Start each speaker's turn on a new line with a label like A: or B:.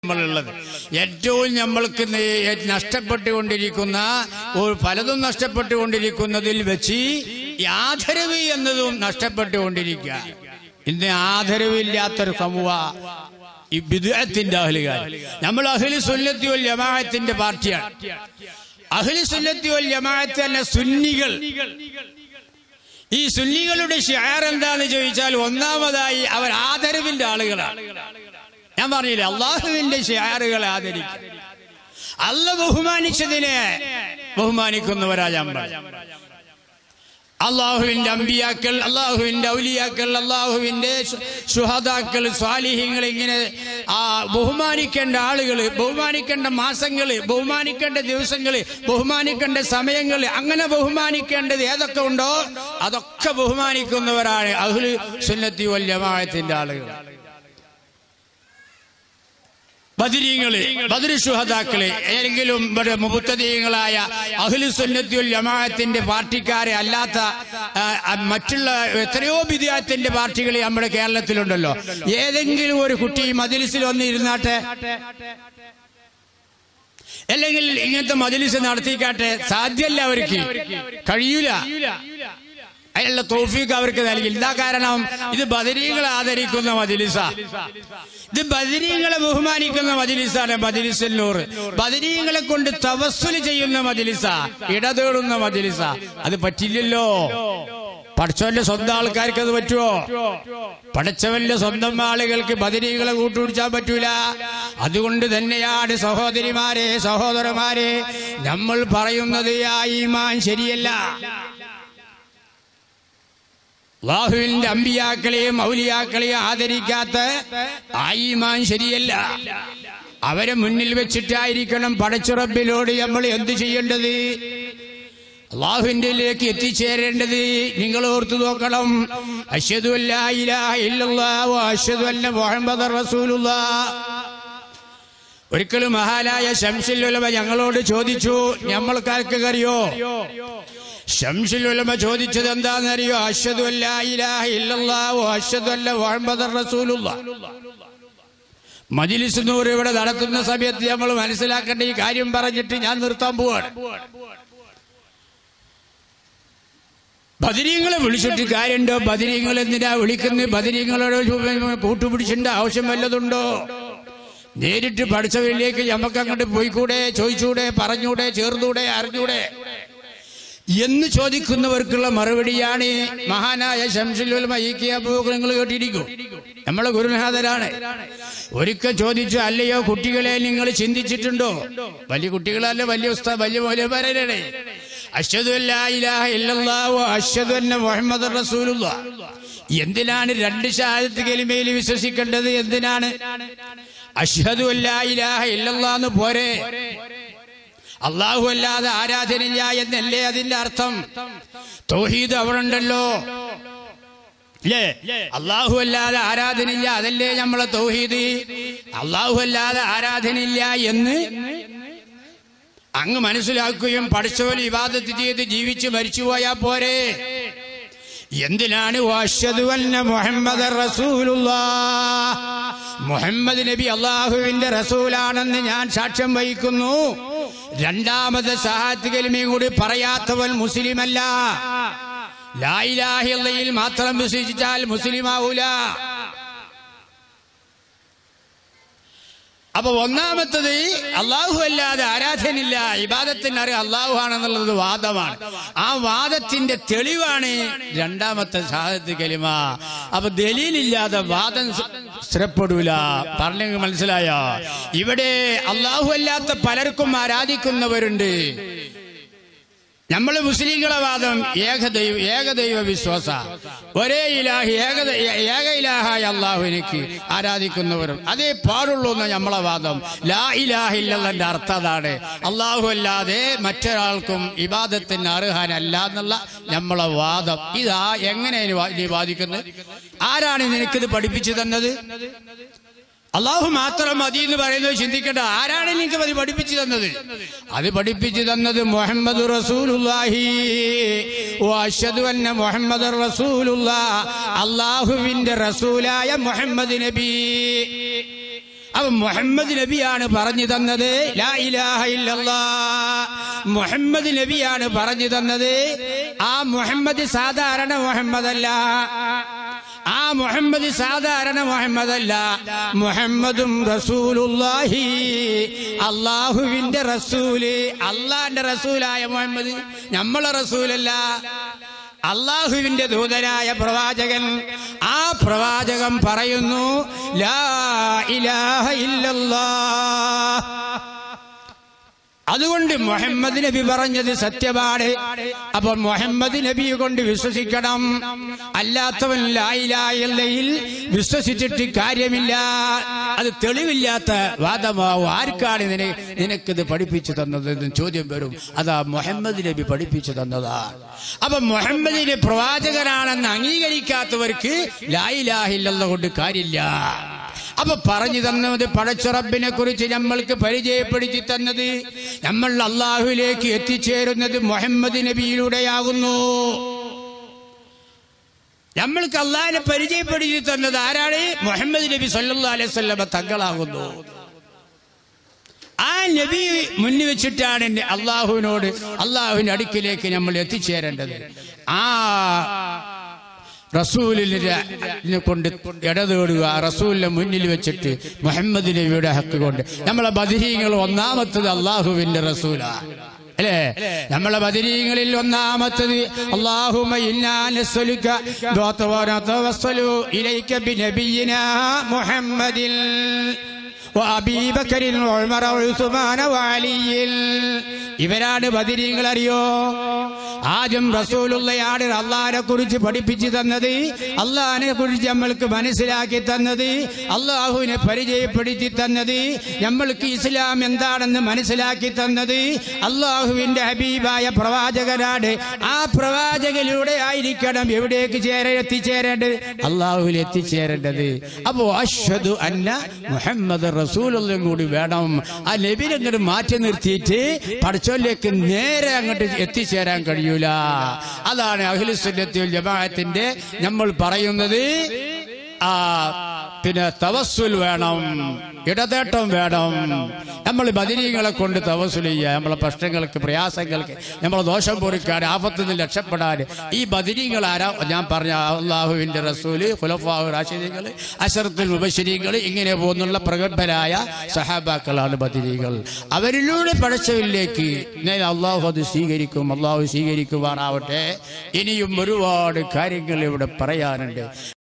A: നമ്മളുള്ളത് ഏറ്റവും നമ്മൾക്ക് നേ- നഷ്ടപ്പെട്ടുകൊണ്ടിരിക്കുന്ന ഒരു പലതും നഷ്ടപ്പെട്ടുകൊണ്ടിരിക്കുന്നതിൽ വെച്ച് ഈ ആദരവ് എന്നതും നഷ്ടപ്പെട്ടുകൊണ്ടിരിക്കുക ഇന്ന് ആദരവില്ലാത്തൊരു സമൂഹ ഈ ബിദുഅത്തിന്റെ അഹലുകാർ നമ്മൾ അഹ്ലു സുന്നത്തി വൽ ജമാഅത്തിന്റെ പാർട്ടിയാണ് അഹ്ലു സുന്നത്തി വൽ ജമാഅത്ത് തന്നെ സുന്നികൾ ഈ സുന്നികളുടെ ഷിയാർ എന്താന്ന് ചോദിച്ചാൽ ഒന്നാമതായി അവർ ആദരവിന്റെ ആളുകളാണ് ഞാൻ പറഞ്ഞില്ലേ അള്ളാഹുവിന്റെ ഷിയാറുകളെ ആദരിക്കും അല്ല ബഹുമാനിച്ചതിനെ ബഹുമാനിക്കുന്നവരാ നമ്മൾ അള്ളാഹുവിന്റെ അമ്പിയാക്കൾ അള്ളാഹുവിന്റെ ഔലിയാക്കൾ അള്ളാഹുവിന്റെ ശു- ശുഹദാക്കൾ സ്വാലിഹ്യങ്ങൾ ഇങ്ങനെ ആ ബഹുമാനിക്കേണ്ട ആളുകൾ ബഹുമാനിക്കേണ്ട മാസങ്ങൾ ബഹുമാനിക്കേണ്ട ദിവസങ്ങൾ ബഹുമാനിക്കേണ്ട സമയങ്ങൾ അങ്ങനെ ബഹുമാനിക്കേണ്ടത് ഏതൊക്കെ ഉണ്ടോ അതൊക്കെ ബഹുമാനിക്കുന്നവരാണ് അഹ്ലു സുന്നത്തി വൽ ജമാഅത്തിന്റെ ആളുകൾ ബദിരീങ്ങള് ബദർ ശുഹദാക്കള് ഏതെങ്കിലും ഇവിടെ മുബത്തദീയങ്ങളായ അഹ്ലു സുന്നത്തുൽ ജമാഅത്തിന്റെ പാർട്ടിക്കാരെ അല്ലാത്ത ആ, ആ, മറ്റുള്ള എത്രയോ ബിദിയാത്തിന്റെ പാർട്ടികൾ നമ്മുടെ കേരളത്തിലുണ്ടല്ലോ ഏതെങ്കിലും ഒരു കുട്ടി മജിലിസിൽ വന്ന് ഇരുന്നാട്ടെ അല്ലെങ്കിൽ ഇങ്ങനത്തെ മജിലിസ് നടത്തിക്കാട്ടെ സാധ്യല്ല അവർക്ക് കഴിയൂല അതിനുള്ള തോഫീക്ക് അവർക്ക് നൽകി എന്താ കാരണം ഇത് ബദരീകളെ ആദരിക്കുന്ന മജിലിസ ഇത് ബദരീങ്ങളെ ബഹുമാനിക്കുന്ന മജിലിസാണ് മജിലിസല്ലൂർ ബദരീങ്ങളെ കൊണ്ട് തവസ്സുല് ചെയ്യുന്ന മജിലിസ ഇടതേടുന്ന മജിലിസ അത് പറ്റില്ലല്ലോ പഠിച്ചവന്റെ സ്വന്തം ആൾക്കാർക്ക് അത് പറ്റുമോ പഠിച്ചവന്റെ സ്വന്തം ആളുകൾക്ക് ബദരീകളെ കൂട്ടുപിടിച്ചാൻ പറ്റൂല അതുകൊണ്ട് തന്നെയാണ് സഹോദരിമാരെ സഹോദരന്മാരെ നമ്മൾ പറയുന്നത് ആ ഈമാൻ ശരിയല്ല അള്ളാഹുവിന്റെ അമ്പിയാക്കളെയും ഔലിയാക്കളെയും ആദരിക്കാത്ത ആയിമാൻ ശരിയല്ല അവരെ മുന്നിൽ വെച്ചിട്ടായിരിക്കണം പടച്ചുറപ്പിലോട് നമ്മൾ എന്തു ചെയ്യേണ്ടത് അള്ളാഹുവിൻ്റെലേക്ക് എത്തിച്ചേരേണ്ടത് നിങ്ങൾ ഓർത്തു നോക്കണം അശ്വതു അശ്വതു അല്ല മുഹമ്മദ് റസൂലുള്ള ഒരിക്കലും മഹാനായ ശംസുൽ ഉലമ ഞങ്ങളോട് ചോദിച്ചു നമ്മൾക്കാർക്ക് അറിയോ ഷംസുൽ ഉലമ ചോദിച്ചത് എന്താണെന്നറിയോ അശ്വതു അല്ല ഇലാഹ ഇല്ലല്ലാഹു അശ്വതു അല്ല മുഹമ്മദ് റസൂലുള്ള മജിലിസ് നൂറ് ഇവിടെ നടത്തുന്ന സമയത്ത് നമ്മൾ മനസ്സിലാക്കേണ്ട ഈ കാര്യം പറഞ്ഞിട്ട് ഞാൻ നിർത്താൻ പോവാണ് ബദരീങ്ങളെ വിളിച്ചിട്ട് കാര്യമുണ്ടോ ബദരീങ്ങൾ എന്തിനാ വിളിക്കുന്നത് ബദരീങ്ങളോട് കൂട്ടുപിടിച്ചിട്ട് ആവശ്യം വല്ലതുണ്ടോ നേരിട്ട് പഠിച്ചവരിലേക്ക് നമുക്ക് അങ്ങോട്ട് പോയിക്കൂടെ ചോദിച്ചൂടെ പറഞ്ഞൂടെ ചേർന്നൂടെ അറിഞ്ഞൂടെ എന്ന് ചോദിക്കുന്നവർക്കുള്ള മറുപടിയാണ് മഹാനായ ശംസുലുൽ നിങ്ങൾ കേട്ടിരിക്കും നമ്മളെ ഗുരുനാഥരാണ് ഒരിക്കൽ ചോദിച്ചു അല്ലയോ കുട്ടികളെ നിങ്ങൾ ചിന്തിച്ചിട്ടുണ്ടോ വലിയ കുട്ടികളല്ല വലിയ ഉസ്താ വലിയ മൗലവരല്ലേ അശ്വതു അല്ലാ ഇലാഹ ഇല്ലല്ലാഹു അശ്വതു അന്ന മുഹമ്മദ് റസൂലുള്ള എന്തിനാണ് രണ്ട് ഷഹാദത്ത് കലിമയിൽ വിശ്വസിക്കേണ്ടത് എന്തിനാണ് അശ്ഹദു അല്ലാ ഇലാഹ ഇല്ലല്ലാന്ന് പോരെ അള്ളാഹു അല്ലാതെ ആരാധനയില്ല എന്നല്ലേ അതിന്റെ അർത്ഥം തൗഹീദ് അവിടെ ഉണ്ടല്ലോ അല്ലേ അള്ളാഹു അല്ലാതെ ആരാധനയില്ല അതല്ലേ നമ്മളെ തൗഹീദ് അള്ളാഹു അല്ലാതെ ആരാധനയില്ല എന്ന് അങ്ങ് മനസ്സിലാക്കുകയും പഠിച്ചവൻ ഇവാദത്ത് ചെയ്ത് ജീവിച്ച് മരിച്ചുപോയാ പോരെ എന്തിനാണ് വാശ്യതു അന്ന മുഹമ്മദ് റസൂലുള്ള മുഹമ്മദ് നബി അള്ളാഹുവിന്റെ റസൂലാണെന്ന് ഞാൻ സാക്ഷ്യം വഹിക്കുന്നു രണ്ടാമത് സഹാത്ത് കലിമയും കൂടി പറയാത്തവൻ മുസ്ലിമല്ല ലായിലാഹിയിൽ മാത്രം വിശ്വസിച്ചാൽ മുസ്ലിമാവൂല അപ്പൊ ഒന്നാമത്തത് അള്ളാഹു അല്ലാതെ ആരാധനില്ല ഇബാദത്തിന് അറിയാം അള്ളാഹു ആണെന്നുള്ളത് വാദമാണ് ആ വാദത്തിന്റെ തെളിവാണ് രണ്ടാമത്തെ സാധത്ത് കലിമ അപ്പൊ ദലീലില്ലാതെ വാദം സ് സ്ഥിരപ്പെടൂല പറഞ്ഞെങ്കിൽ മനസ്സിലായോ ഇവിടെ അള്ളാഹു അല്ലാത്ത പലർക്കും ആരാധിക്കുന്നവരുണ്ട് നമ്മള് മുസ്ലിങ്ങളെ വാദം ഏകദൈവ ഏകദൈവ വിശ്വാസ ഒരേ ഇലാഹി ഏക ഏക ഇലാഹായ അള്ളാഹുവിനേക്ക് ആരാധിക്കുന്നവരും അതേ പാടുള്ളൂ എന്ന് നമ്മളെ വാദം ലാ ഇലാഹില്ലെന്നതിന്റെ അർത്ഥം അതാണ് അള്ളാഹു അല്ലാതെ മറ്റൊരാൾക്കും ഇബാദത്തിന് അർഹാനല്ല എന്നുള്ള നമ്മളെ വാദം ഇതാ എങ്ങനെ നീ വാദിക്കുന്നത് ആരാണ് നിനക്കിത് പഠിപ്പിച്ചു തന്നത് അള്ളാഹു മാത്രം മതി എന്ന് പറയുന്നത് ചിന്തിക്കട്ടെ ആരാണ് നിങ്ങൾക്ക് അത് പഠിപ്പിച്ചു തന്നത് അത് പഠിപ്പിച്ചു തന്നത് മുഹമ്മദ് റസൂലുള്ളാഹി അഷ്ഹദു അന്ന മുഹമ്മദ് റസൂലുള്ള അള്ളാഹുവിന്റെ റസൂലായ മുഹമ്മദ് നബി അപ്പൊ മുഹമ്മദ് നബിയാണ് പറഞ്ഞു തന്നത് ലാ ഇലാഹ ഇല്ലല്ലാ മുഹമ്മദ് നബിയാണ് പറഞ്ഞു തന്നത് ആ മുഹമ്മദ് സാധാരണ മുഹമ്മദല്ല ആ മുഹമ്മദ് സാധാരണ മുഹമ്മദല്ല മുഹമ്മദും റസൂലുള്ളാഹി അള്ളാഹുവിന്റെ റസൂല് അള്ളാന്റെ റസൂലായ മുഹമ്മദ് നമ്മളെ റസൂലല്ല അള്ളാഹുവിന്റെ ദൂതനായ പ്രവാചകൻ ആ പ്രവാചകൻ പറയുന്നു ലാ ഇലാഹ ഇല്ലല്ലാഹ് അതുകൊണ്ട് മുഹമ്മദ് നബി പറഞ്ഞത് സത്യമാണ് അപ്പോൾ മുഹമ്മദ് നബി കൊണ്ട് വിശ്വസിക്കണം അല്ലാത്തവൻ ലായിലായിൽ വിശ്വസിച്ചിട്ട് കാര്യമില്ല അത് തെളിവില്ലാത്ത വാദമാവും ആർക്കാണ് നിന നിനക്കിത് പഠിപ്പിച്ചു തന്നത് എന്ന് ചോദ്യം വരും അതാ മുഹമ്മദ് നബി പഠിപ്പിച്ചു തന്നതാണ് അപ്പൊ മുഹമ്മദ് നബി പ്രവാചകനാണെന്ന് അംഗീകരിക്കാത്തവർക്ക് ലായിലാഹില്ല കൊണ്ട് കാര്യമില്ല അപ്പൊ പറഞ്ഞു തന്നത് പടച്ചുറപ്പിനെ കുറിച്ച് നമ്മൾക്ക് പരിചയപ്പെടുത്തി തന്നത് നമ്മൾ അള്ളാഹുവിലേക്ക് എത്തിച്ചേരുന്നത് മുഹമ്മദ് നബിയിലൂടെയാകുന്നു നമ്മൾക്ക് അള്ളാഹിനെ പരിചയപ്പെടുത്തി തന്നത് ആരാണ് മുഹമ്മദ് നബി സല്ലാ അലൈഹി സ്വല്ലമ തങ്ങളാകുന്നു ആ നബി മുന്നിൽ വെച്ചിട്ടാണ് എന്നെ അള്ളാഹുവിനോട് അള്ളാഹുവിന്റെ അടുക്കിലേക്ക് നമ്മൾ എത്തിച്ചേരേണ്ടത് ആ റസൂലിനെ കൊണ്ട് ഇടതേടുക റസൂലിനെ മുന്നിൽ വെച്ചിട്ട് മുഹമ്മദ് നബിയുടെ ഹക്ക് കൊണ്ട് നമ്മളെ ബദിരീങ്ങൾ ഒന്നാമത്തത് അള്ളാഹുവിന്റെ റസൂലാ അല്ലേ നമ്മളെ ബദിരീങ്ങളിൽ ഒന്നാമത്തത് അള്ളാഹുമ ഇന്നാനസ്വലുക ദോത്തവസ്വലു ഇലൈക ബിനബിയിന മുഹമ്മദിൽ وأبي بكر وعمر وعثمان وعلي ഇവരാണ് ബദിരീങ്ങൾ അറിയോ ആദ്യം റസൂലുള്ളയാണ് അള്ളാഹിനെ കുറിച്ച് പഠിപ്പിച്ചു തന്നത് അള്ളാഹിനെ കുറിച്ച് നമ്മൾക്ക് മനസ്സിലാക്കി തന്നത് അള്ളാഹുവിനെ പരിചയപ്പെടുത്തി തന്നത് നമ്മൾക്ക് ഇസ്ലാം എന്താണെന്ന് മനസ്സിലാക്കി തന്നത് അള്ളാഹുവിന്റെ ഹബീബായ പ്രവാചകനാണ് ആ പ്രവാചകനിലൂടെ ആയിരിക്കണം എവിടേക്ക് ചേര എത്തിച്ചേരേണ്ടത് അള്ളാഹുവിൽ എത്തിച്ചേരേണ്ടത് അപ്പോ അശ്വദു അന്ന മുഹമ്മദ് റസൂലും കൂടി വേണം ആ നബിനെ അങ്ങോട്ട് മാറ്റി നിർത്തിയിട്ട് പഠിച്ചോലേക്ക് നേരെ അങ്ങോട്ട് എത്തിച്ചേരാൻ കഴിയൂല അതാണ് അഖിലുസുന്നത്തി ജമാഅത്തിന്റെ നമ്മൾ പറയുന്നത് ആ പിന്നെ തവസ്സുൽ വേണം ഇടതേട്ടം വേണം നമ്മൾ ബദിരീങ്ങളെ കൊണ്ട് തവസ്സുൽ ചെയ്യുക നമ്മളെ പ്രശ്നങ്ങൾക്ക് പ്രയാസങ്ങൾക്ക് നമ്മളെ ദോഷം പൊറിക്കാൻ ആപത്തിൽ നിന്ന് രക്ഷപ്പെടാൻ ഈ ബദിരീങ്ങൾ ആരാ ഞാൻ പറഞ്ഞ അള്ളാഹുവിന്റെ റസൂല് ഖുലഫാഹു റാഷിദീങ്ങൾ അഷറത്തുൽ മുബശരീങ്ങൾ ഇങ്ങനെ പോകുന്നുള്ള പ്രഗത്ഭരായ സഹാബാക്കളാണ് ബദിരീകൾ അവരിലൂടെ പടച്ചവിലേക്ക് ഞാൻ അള്ളാഹു അത് സ്വീകരിക്കും അള്ളാഹു സ്വീകരിക്കുവാനാവട്ടെ ഇനിയും ഒരുപാട് കാര്യങ്ങൾ ഇവിടെ പറയാനുണ്ട്